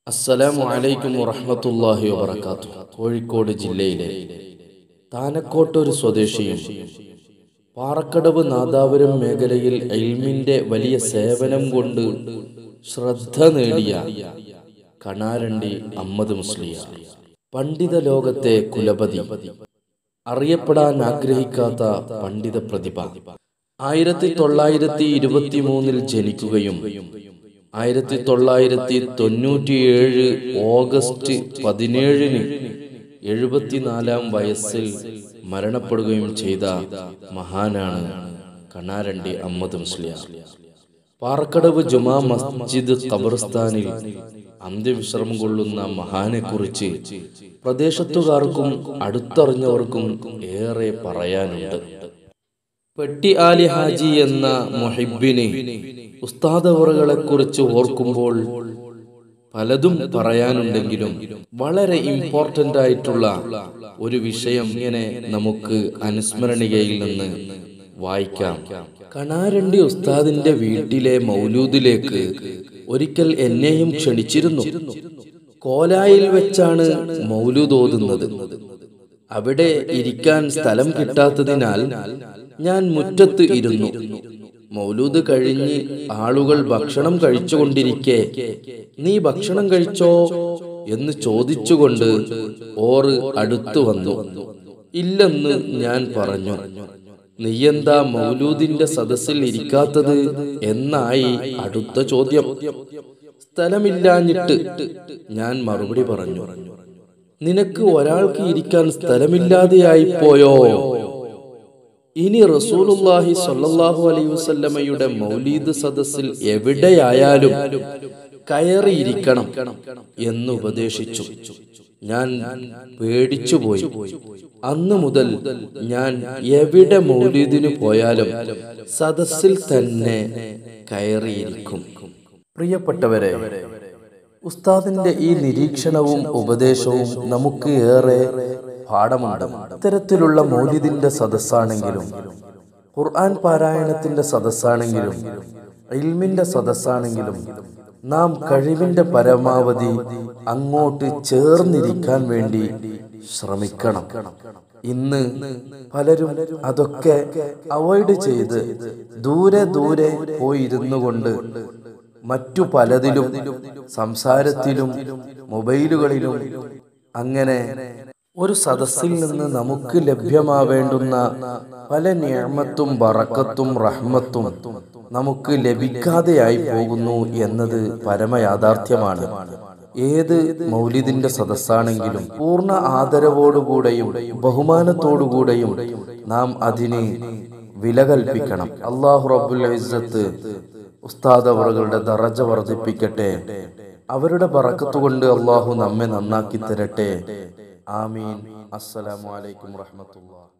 അസ്സലാമു അലൈക്കും വറഹ്മത്തുള്ളാഹി വബറകാത്തു കോഴിക്കോട് ജില്ലയിലെ താനക്കോട്ടൊരു സ്വദേശിയും പാറക്കടവ് നാദാപുരം മേഖലയിൽ എൽമിന്റെ വലിയ സേവനം കൊണ്ട് ശ്രദ്ധ നേടിയ കണാരണ്ടി അമ്മദ് മുസ്ലിയാർ പണ്ഡിത ലോകത്തെ കുലപതി അറിയപ്പെടാൻ ആഗ്രഹിക്കാത്ത പണ്ഡിത പ്രതിഭ ആയിരത്തി തൊള്ളായിരത്തി ഇരുപത്തി മൂന്നിൽ ജനിക്കുകയും ആയിരത്തി തൊള്ളായിരത്തി തൊണ്ണൂറ്റിയേഴ് ഓഗസ്റ്റ് പതിനേഴിന് എഴുപത്തിനാലാം വയസ്സിൽ മരണപ്പെടുകയും ചെയ്ത മഹാനാണ് കണാരണ്ടി അഹമ്മദ് മുസ്ലിയാർ പാറക്കടവ് ജുമാ മസ്ജിദ് ഖബർസ്ഥാനിൽ അന്ത്യവിശ്രമം കൊള്ളുന്ന മഹാനെ കുറിച്ച് പ്രദേശത്തുകാർക്കും അടുത്തറിഞ്ഞവർക്കും ഏറെ പറയാനുണ്ട് പെട്ടി ആലി ഹാജി എന്ന മുഹിബിന് ഉസ്താദവറുകളെ കുറിച്ച് ഓർക്കുമ്പോൾ പലതും പറയാനുണ്ടെങ്കിലും വളരെ ഇമ്പോർട്ടന്റ് ആയിട്ടുള്ള ഒരു വിഷയം ഇങ്ങനെ നമുക്ക് അനുസ്മരണികയിൽ നിന്ന് വായിക്കാം കണാരണ്ടി ഉസ്താദിന്റെ വീട്ടിലെ മൗലൂദിലേക്ക് ഒരിക്കൽ എന്നെയും ക്ഷണിച്ചിരുന്നു കോലായിൽ വെച്ചാണ് മൗലൂദ് ഓതുന്നത് അവിടെ ഇരിക്കാൻ സ്ഥലം കിട്ടാത്തതിനാൽ ഞാൻ മുറ്റത്ത് ഇരുന്നു മൗലൂദ് കഴിഞ്ഞ് ആളുകൾ ഭക്ഷണം കഴിച്ചുകൊണ്ടിരിക്കെ നീ ഭക്ഷണം കഴിച്ചോ എന്ന് ചോദിച്ചുകൊണ്ട് ഓറ് അടുത്തു വന്നു ഇല്ലെന്ന് ഞാൻ പറഞ്ഞു നീയെന്താ മൗലൂദിന്റെ സദസ്സിൽ ഇരിക്കാത്തത് എന്നായി അടുത്ത ചോദ്യം സ്ഥലമില്ലാഞ്ഞിട്ട് ഞാൻ മറുപടി പറഞ്ഞു നിനക്ക് ഒരാൾക്ക് ഇരിക്കാൻ സ്ഥലമില്ലാതെയായി പോയോ ഇനി റസൂലുള്ളാഹി സ്വല്ലല്ലാഹു അലൈഹി വസല്ലമയുടെ മൗലീദ് സദസ്സിൽ എവിടെയായാലും കയറിയിരിക്കണം എന്ന് ഉപദേശിച്ചു ഞാൻ പേടിച്ചുപോയി അന്ന് മുതൽ ഞാൻ എവിടെ മൗലീദിന് പോയാലും സദസ്സിൽ തന്നെ കയറിയിരിക്കും പ്രിയപ്പെട്ടവരെ ഉസ്താദിന്റെ ഈ നിരീക്ഷണവും ഉപദേശവും നമുക്ക് ഏറെ പാഠമുണ്ട് ഇത്തരത്തിലുള്ള മൗലിദിന്റെ സദസ്സാണെങ്കിലും ഖുർആൻ പാരായണത്തിന്റെ സദസ്സാണെങ്കിലും ഇൽമിന്റെ സദസ്സാണെങ്കിലും നാം കഴിവിന്റെ പരമാവധി അങ്ങോട്ട് ചേർന്നിരിക്കാൻ വേണ്ടി ശ്രമിക്കണം ഇന്ന് പലരും അതൊക്കെ അവോയ്ഡ് ചെയ്ത് ദൂരെ ദൂരെ പോയിരുന്നു കൊണ്ട് മറ്റു പലതിലും സംസാരത്തിലും മൊബൈലുകളിലും അങ്ങനെ ഒരു സദസ്സിൽ നിന്ന് നമുക്ക് ലഭ്യമാവേണ്ടുന്ന പല നിയമത്തും ബറക്കത്തും റഹ്മത്തും നമുക്ക് ലഭിക്കാതെയായി പോകുന്നു എന്നത് പരമയാഥാർത്ഥ്യമാണ് ഏത് മൗലിദിന്റെ സദസ്സാണെങ്കിലും പൂർണ്ണ ആദരവോടുകൂടെയും ബഹുമാനത്തോടുകൂടെയും നാം അതിന് വില കൽപ്പിക്കണം അള്ളാഹു റബ്ബുൽ ഇസ്സത്ത് ഉസ്താദ് അവറുകളുടെ ദറജ വർദ്ധിപ്പിക്കട്ടെ അവരുടെ ബറക്കത്ത് കൊണ്ട് അള്ളാഹു നമ്മെ നന്നാക്കി തരട്ടെ ആമീൻ അസ്സലാമു അലൈക്കും വറഹ്മത്തുള്ളാഹി